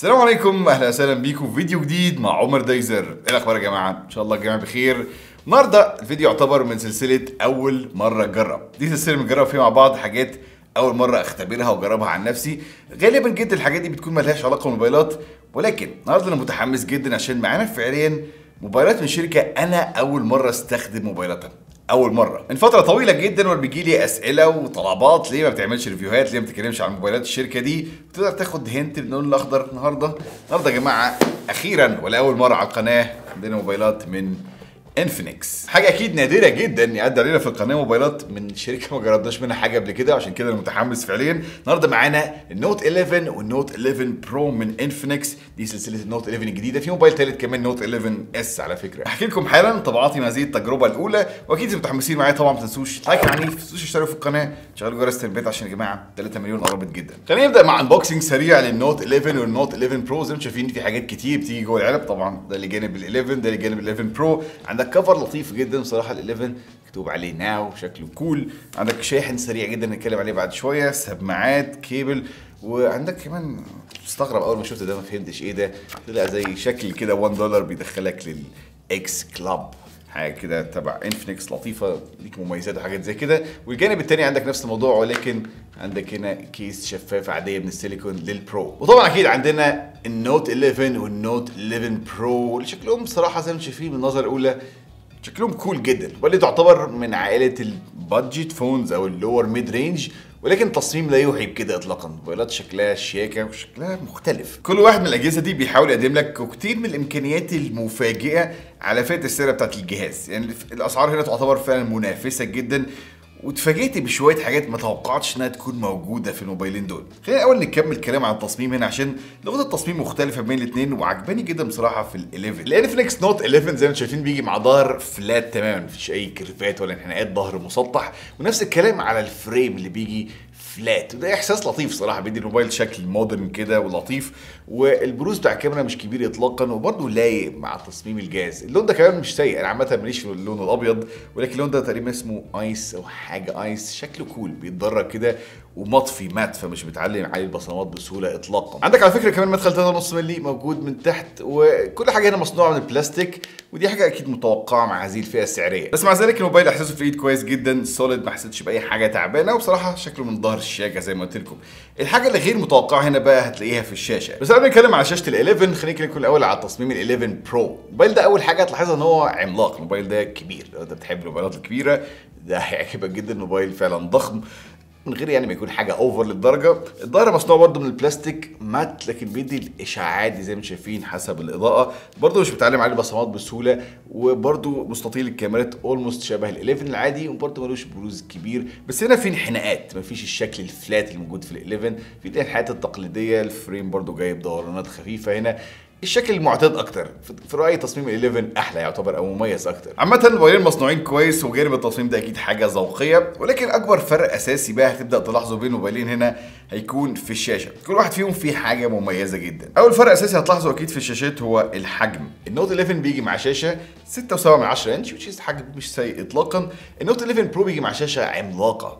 السلام عليكم اهلا وسهلا بيكم في فيديو جديد مع عمر دايزر ايه الاخبار يا جماعه ان شاء الله الجميع بخير النهارده الفيديو يعتبر من سلسله اول مره اجرب دي سلسله بنجرب فيها مع بعض حاجات اول مره اختبرها واجربها عن نفسي غالبا جدا الحاجات دي بتكون ملهاش علاقه بالموبايلات ولكن النهارده انا متحمس جدا عشان معانا فعليا موبايلات من شركه انا اول مره استخدم موبايلاتها اول مره من فتره طويله جدا وانا بيجي لي اسئله وطلبات ليه ما بتعملش ريفيوهات ليه ما بتتكلمش عن موبايلات الشركه دي تقدر تاخد هنت باللون الاخضر النهارده النهارده يا جماعه اخيرا ولاول مره على القناه عندنا موبايلات من انفينكس حاجه اكيد نادره جدا يعدي علينا في القناه موبايلات من شركه ما جربناش منها حاجه قبل كده عشان كده انا متحمس فعليا النهارده معانا النوت 11 والنوت 11 برو من انفينكس دي سلسله النوت 11 الجديده في موبايل ثالث كمان نوت 11 اس على فكره احكي لكم حالا طبعاتي مع هذه التجربه الاولى واكيد انتم متحمسين معايا طبعا ما تنسوش لايك عنيف ما تنسوش تشتركوا في القناه تشغلوا جرس التنبيهات عشان يا جماعه 3 مليون قربت جدا خلينا نبدا مع انبوكسنج سريع للنوت 11 والنوت 11 برو زي ما انتم شايفين في حاجات كتير بتيجي جوه العلب طبعا ده اللي جانب ال 11 ده اللي جانب ال 11 برو عندك كفر لطيف جدا بصراحه ال 11 مكتوب عليه ناو شكله كول عندك شاحن سريع جدا نتكلم عليه بعد شويه سماعات كيبل وعندك كمان مستغرب اول ما شفت ده ما فهمتش ايه ده طلع زي شكل كده 1 دولار بيدخلك للاكس كلاب حاجه كده تبع انفينكس لطيفه ليك مميزات وحاجات زي كده والجانب الثاني عندك نفس الموضوع ولكن عندك هنا كيس شفافه عاديه من السيليكون للبرو وطبعا اكيد عندنا النوت 11 والنوت 11 برو اللي شكلهم صراحه زي ما انتم شايفين من النظره الاولى شكلهم كول جدا واللي تعتبر من عائله البادجت فونز او اللور ميد رينج ولكن التصميم لا يوحي بكده اطلاقا موبايلات شكلها شياكه وشكلها مختلف كل واحد من الاجهزه دي بيحاول يقدم لك كوكتيل من الامكانيات المفاجئه على فئه السعر بتاعت الجهاز يعني الاسعار هنا تعتبر فعلا منافسه جدا واتفاجئت بشويه حاجات ما توقعتش انها تكون موجوده في الموبايلين دول خلينا اول نكمل كلام عن التصميم هنا عشان لغه التصميم مختلفه بين الاثنين وعجباني جدا بصراحه في ال11 الانفينكس نوت 11 زي ما انتم شايفين بيجي مع ظهر فلات تماما مفيش اي كيرفات ولا انحناءات ظهر مسطح ونفس الكلام على الفريم اللي بيجي فلات وده احساس لطيف صراحه بيدي الموبايل شكل مودرن كده ولطيف والبروز بتاع الكاميرا مش كبير اطلاقا وبرده لايق مع تصميم الجهاز اللون ده كمان مش سيء انا عامه ماليش في اللون الابيض ولكن اللون ده تقريبا اسمه ايس او حاجه ايس شكله كول بيتدرج كده ومطفي مات فمش بتعلم عليه البصمات بسهوله اطلاقا عندك على فكره كمان مدخل 3.5 مللي موجود من تحت وكل حاجه هنا مصنوعه من البلاستيك ودي حاجه اكيد متوقعه مع هذه الفئه السعريه بس مع ذلك الموبايل احساسه في الايد كويس جدا سوليد ما حسيتش باي حاجه تعبانه وبصراحه شكله من ظهر الشاشه زي ما قلت لكم الحاجه اللي غير متوقعه هنا بقى هتلاقيها في الشاشه بس قبل ما نتكلم على شاشه ال11 خلينا نتكلم الاول على تصميم ال11 برو الموبايل ده اول حاجه هتلاحظها ان هو عملاق الموبايل ده كبير لو انت بتحب الموبايلات الكبيره ده هيعجبك جدا الموبايل فعلا ضخم من غير يعني ما يكون حاجه اوفر للدرجه الظهر مصنوع برده من البلاستيك مات لكن بيدي الاشعاعات دي زي ما انتم شايفين حسب الاضاءه برده مش بتعلم عليه بصمات بسهوله وبرده مستطيل الكاميرات اولموست شبه ال11 العادي وبرده ملوش بروز كبير بس هنا في انحناءات مفيش الشكل الفلات اللي موجود في ال11 في الانحناءات التقليديه الفريم برده جايب دورانات خفيفه هنا الشكل المعتاد اكتر في رايي تصميم ال11 احلى يعتبر او مميز اكتر عامه الموبايلين مصنوعين كويس وجانب التصميم ده اكيد حاجه ذوقيه ولكن اكبر فرق اساسي بقى هتبدا تلاحظه بين الموبايلين هنا هيكون في الشاشه كل واحد فيهم فيه حاجه مميزه جدا اول فرق اساسي هتلاحظه اكيد في الشاشات هو الحجم النوت 11 بيجي مع شاشه 6.7 من 10 انش وتشيز حجم مش سيء اطلاقا النوت 11 برو بيجي مع شاشه عملاقه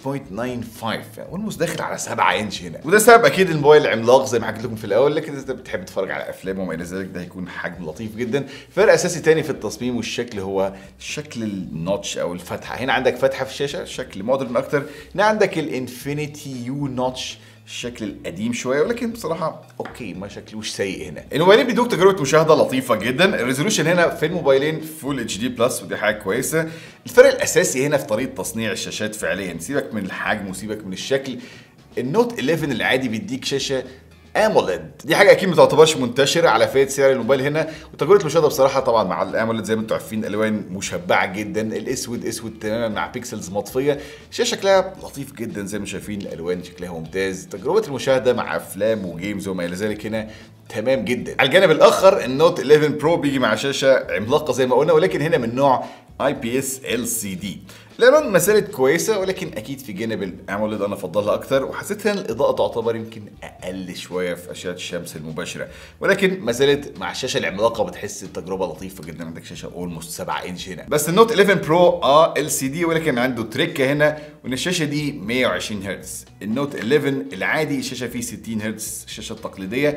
6.95 اولموست داخل على 7 انش هنا وده سبب اكيد الموبايل عملاق زي ما حكيت لكم في الاول لكن اذا بتحب تتفرج على افلام وما الى ذلك ده هيكون حجم لطيف جدا فرق اساسي تاني في التصميم والشكل هو شكل النوتش او الفتحه هنا عندك فتحه في الشاشه شكل مودرن اكتر هنا عندك الانفينيتي يو نوتش الشكل القديم شويه ولكن بصراحه اوكي ما شكلوش سيء هنا الموبايلين بيدوك تجربه مشاهده لطيفه جدا الريزولوشن هنا في الموبايلين فول اتش دي بلس ودي حاجه كويسه الفرق الاساسي هنا في طريقه تصنيع الشاشات فعليا سيبك من الحجم وسيبك من الشكل النوت 11 العادي بيديك شاشه اموليد دي حاجه اكيد ما تعتبرش منتشره على فئه سعر الموبايل هنا وتجربه المشاهده بصراحه طبعا مع الاموليد زي ما انتم عارفين الوان مشبعه جدا الاسود اسود تماما مع بيكسلز مطفيه الشاشه شكلها لطيف جدا زي ما شايفين الالوان شكلها ممتاز تجربه المشاهده مع افلام وجيمز وما الى ذلك هنا تمام جدا على الجانب الاخر النوت 11 برو بيجي مع شاشه عملاقه زي ما قلنا ولكن هنا من نوع اي بي اس ال سي دي الالوان ما زالت كويسه ولكن اكيد في جانب الاموليد انا افضلها اكتر وحسيت ان الاضاءه تعتبر يمكن اقل شويه في اشعه الشمس المباشره ولكن ما زالت مع الشاشه العملاقه بتحس التجربه لطيفه جدا عندك شاشه اولموست 7 انش هنا بس النوت 11 برو اه ال سي دي ولكن عنده تريكه هنا وان الشاشه دي 120 هرتز النوت 11 العادي الشاشه فيه 60 هرتز الشاشه التقليديه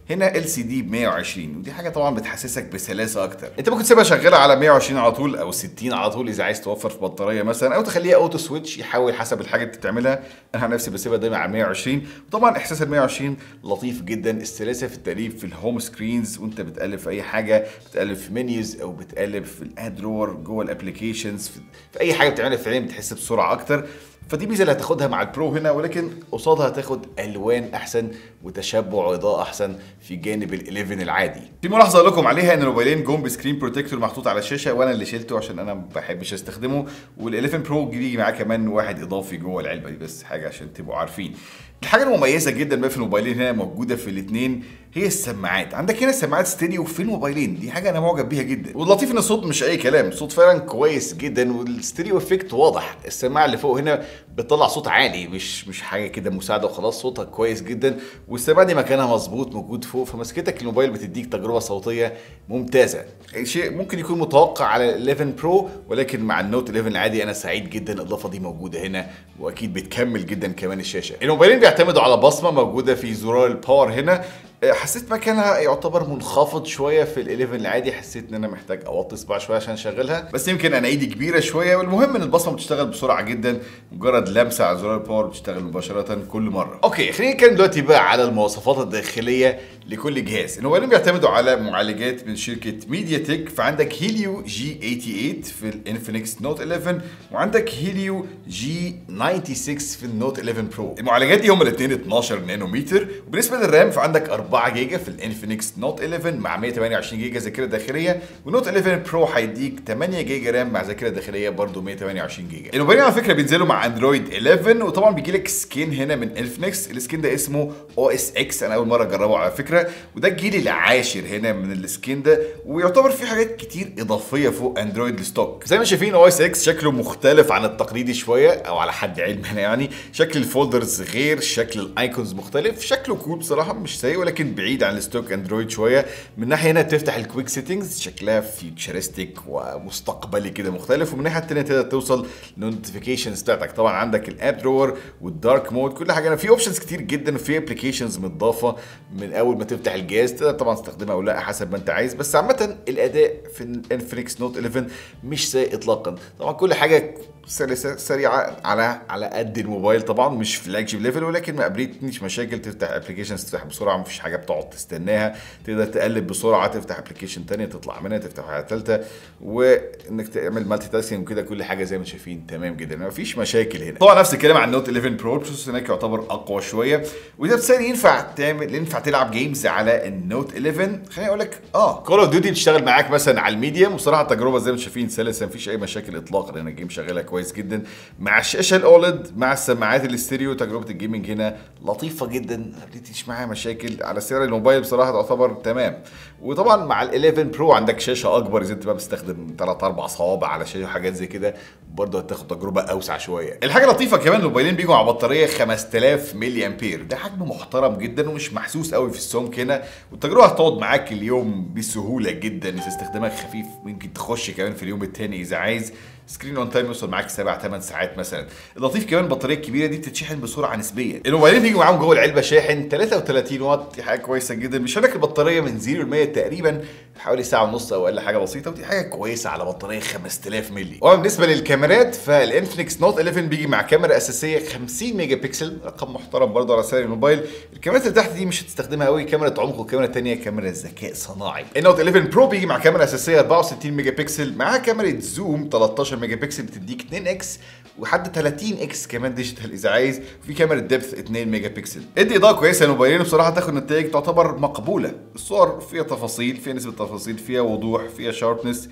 هنا ال سي دي ب 120 ودي حاجه طبعا بتحسسك بسلاسه اكتر انت ممكن تسيبها شغاله على 120 على طول او 60 على طول اذا عايز توفر في بطاريه مثلا او تخليها اوتو سويتش يحاول حسب الحاجه اللي بتعملها انا عن نفسي بسيبها دايما على 120 وطبعا احساس ال 120 لطيف جدا السلاسه في التقليب في الهوم سكرينز وانت بتقلب في اي حاجه بتقلب في منيوز او بتقلب في الاد درور جوه الابلكيشنز في, في اي حاجه بتعملها فعليا بتحس بسرعه اكتر فدي ميزه اللي هتاخدها مع البرو هنا ولكن قصادها هتاخد الوان احسن وتشبع واضاءه احسن في جانب ال11 العادي. في ملاحظه لكم عليها ان الموبايلين جم بسكرين بروتكتور محطوط على الشاشه وانا اللي شلته عشان انا ما بحبش استخدمه وال11 برو بيجي معاه كمان واحد اضافي جوه العلبه دي بس حاجه عشان تبقوا عارفين. الحاجه المميزه جدا بقى في الموبايلين هنا موجوده في الاثنين هي السماعات عندك هنا سماعات ستيريو في الموبايلين دي حاجه انا معجب بيها جدا واللطيف ان الصوت مش اي كلام الصوت فعلا كويس جدا والستيريو افكت واضح السماعه اللي فوق هنا بتطلع صوت عالي مش مش حاجه كده مساعده وخلاص صوتها كويس جدا والسماعه دي مكانها مظبوط موجود فوق فمسكتك الموبايل بتديك تجربه صوتيه ممتازه شيء ممكن يكون متوقع على ال 11 برو ولكن مع النوت 11 العادي انا سعيد جدا الاضافه دي موجوده هنا واكيد بتكمل جدا كمان الشاشه الموبايلين بيعتمدوا على بصمه موجوده في زرار الباور هنا حسيت مكانها يعتبر منخفض شويه في ال11 العادي حسيت ان انا محتاج اوطي صباع شويه عشان اشغلها بس يمكن انا ايدي كبيره شويه والمهم ان البصمه بتشتغل بسرعه جدا مجرد لمسه على زرار الباور بتشتغل مباشره كل مره اوكي خلينا نتكلم دلوقتي بقى على المواصفات الداخليه لكل جهاز الموبايلين بيعتمدوا على معالجات من شركه ميديا تك فعندك هيليو جي 88 في الانفينكس نوت 11 وعندك هيليو جي 96 في النوت 11 برو المعالجات دي هم الاثنين 12 نانومتر وبالنسبه للرام فعندك 4 جيجا في الانفينكس نوت 11 مع 128 جيجا ذاكره داخليه ونوت 11 برو هيديك 8 جيجا رام مع ذاكره داخليه برضه 128 جيجا الموبايلين على فكره بينزلوا مع اندرويد 11 وطبعا بيجي لك سكين هنا من انفينكس السكين ده اسمه او اس اكس انا اول مره اجربه على فكره وده الجيل العاشر هنا من السكين ده ويعتبر في حاجات كتير اضافيه فوق اندرويد الستوك زي ما شايفين او اس اكس شكله مختلف عن التقليدي شويه او على حد علمنا يعني شكل الفولدرز غير شكل الايكونز مختلف شكله كول بصراحه مش سيء ولكن بعيد عن الستوك اندرويد شويه من ناحيه هنا بتفتح الكويك سيتنجز شكلها فيوتشرستيك ومستقبلي كده مختلف ومن الناحيه الثانيه تقدر توصل للنوتيفيكيشنز بتاعتك طبعا عندك الاب درور والدارك مود كل حاجه في اوبشنز كتير جدا وفي ابلكيشنز متضافه من اول ما تفتح الجهاز تقدر طبعا تستخدمها او لا حسب ما انت عايز بس عامه الاداء في الانفينكس نوت 11 مش سيء اطلاقا طبعا كل حاجه سلسة سريعة على على قد الموبايل طبعا مش فلاج شيب ليفل ولكن ما قابلتنيش مشاكل تفتح ابلكيشنز تفتح بسرعة مفيش حاجة بتقعد تستناها تقدر تقلب بسرعة تفتح ابلكيشن تانية تطلع منها تفتح حاجة ثالثة وانك تعمل مالتي تاسكينج وكده كل حاجة زي ما شايفين تمام جدا مفيش مشاكل هنا طبعا نفس الكلام عن النوت 11 برو البروسيسور هناك يعتبر اقوى شوية وده بتسأل ينفع تعمل ينفع تلعب جيمز على النوت 11 خليني اقول لك اه كول اوف ديوتي بتشتغل معاك مثلا على الميديوم وصراحة التجربة زي ما شايفين سلسة مفيش اي مشاكل اطلاقا لان الجيم شغالة كويس جدا مع الشاشه الاولد مع السماعات الاستيريو تجربه الجيمنج هنا لطيفه جدا ما قابلتش معاها مشاكل على سعر الموبايل بصراحه تعتبر تمام وطبعا مع ال 11 برو عندك شاشه اكبر اذا انت بقى بتستخدم 3 4 صوابع على شاشه وحاجات زي كده برضه هتاخد تجربه اوسع شويه الحاجه لطيفه كمان الموبايلين بيجوا مع بطاريه 5000 ملي امبير ده حجم محترم جدا ومش محسوس قوي في السمك هنا والتجربه هتقعد معاك اليوم بسهوله جدا اذا استخدامك خفيف ممكن تخش كمان في اليوم الثاني اذا عايز سكرين اون تايم يوصل معاك 7 8 ساعات مثلا اللطيف كمان البطاريه الكبيره دي بتتشحن بسرعه نسبيا الموبايلين بيجوا معاهم جوه العلبه شاحن 33 واط دي حاجه كويسه جدا مش لك البطاريه من 0 ل 100 تقريبا حوالي ساعه ونص او اقل حاجه بسيطه ودي حاجه كويسه على بطاريه 5000 مللي وبالنسبه للكاميرات فالانفنكس نوت 11 بيجي مع كاميرا اساسيه 50 ميجا بكسل رقم محترم برضه على سعر الموبايل الكاميرات اللي تحت دي مش هتستخدمها قوي كاميرا عمق والكاميرا الثانيه كاميرا ذكاء صناعي النوت 11 برو بيجي مع كاميرا اساسيه 64 ميجا بكسل معاها كاميرا زوم 13 ميجا بكسل بتديك 2 اكس وحد 30 اكس كمان ديجيتال اذا عايز وفي كاميرا ديبث 2 ميجا بكسل ادي اضاءه كويسه الموبايلين بصراحه تاخد نتائج تعتبر مقبوله الصور فيها تفاصيل فيها نسبه تفاصيل فيها وضوح فيها شاربنس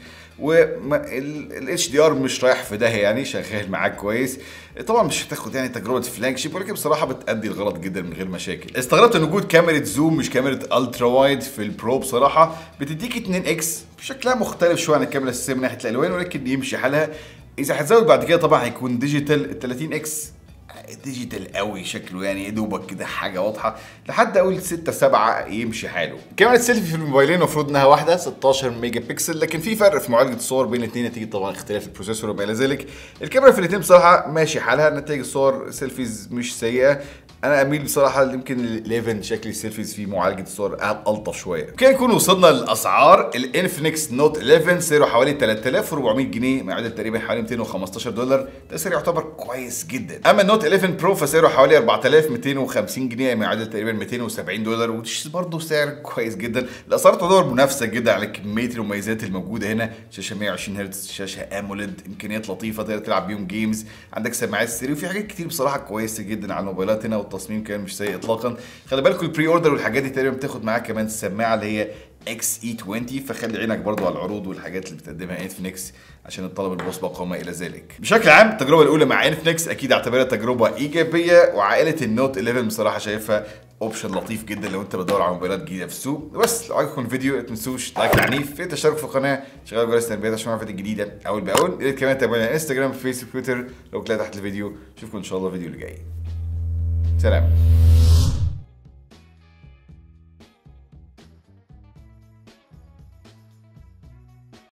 والاتش دي ار مش رايح في داهيه يعني شغال معاك كويس طبعا مش هتاخد يعني تجربه فلاج شيب ولكن بصراحه بتادي الغرض جدا من غير مشاكل استغربت ان وجود كاميرا زوم مش كاميرا الترا وايد في البرو بصراحه بتديك 2 اكس شكلها مختلف شويه عن الكاميرا الاساسيه من ناحيه الالوان ولكن يمشي حالها اذا هتزود بعد كده طبعا هيكون ديجيتال 30 اكس ديجيتال قوي شكله يعني يا دوبك كده حاجه واضحه لحد اقول 6 7 يمشي حاله كاميرا السيلفي في الموبايلين المفروض انها واحده 16 ميجا بكسل لكن في فرق في معالجه الصور بين الاثنين نتيجه طبعا اختلاف البروسيسور وما الى ذلك الكاميرا في الاثنين بصراحه ماشي حالها نتائج الصور سيلفيز مش سيئه انا اميل بصراحه يمكن ال 11 شكل السيلفيز فيه معالجه الصور الطف شويه كده نكون وصلنا للاسعار الانفينكس نوت 11 سعره حوالي 3400 جنيه معادل تقريبا حوالي 215 دولار ده سعر يعتبر كويس جدا اما النوت 11 برو فسعره حوالي 4250 جنيه معادل تقريبا 270 دولار وده برضه سعر كويس جدا الاسعار تعتبر منافسه جدا على كميه المميزات الموجوده هنا شاشه 120 هرتز شاشه اموليد امكانيات لطيفه تقدر تلعب بيهم جيمز عندك سماعات ستيريو في حاجات كتير بصراحه كويسه جدا على الموبايلات هنا والتصميم كان مش سيء اطلاقا خلي بالكم البري اوردر والحاجات دي تقريبا بتاخد معاك كمان السماعه اللي هي اكس اي 20 فخلي عينك برضو على العروض والحاجات اللي بتقدمها انفينكس عشان الطلب المسبق وما الى ذلك. بشكل عام التجربه الاولى مع انفينكس اكيد اعتبرها تجربه ايجابيه وعائله النوت 11 بصراحه شايفها اوبشن لطيف جدا لو انت بتدور على موبايلات جديده في السوق بس لو عجبكم الفيديو ما تنسوش لايك العنيف في تشترك في القناه شغال جرس التنبيهات عشان تعرفوا فيديو جديده اول باول يا ريت كمان تابعونا على انستجرام فيسبوك تويتر لو تلاقي تحت الفيديو اشوفكم ان شاء الله الفيديو اللي جاي سلام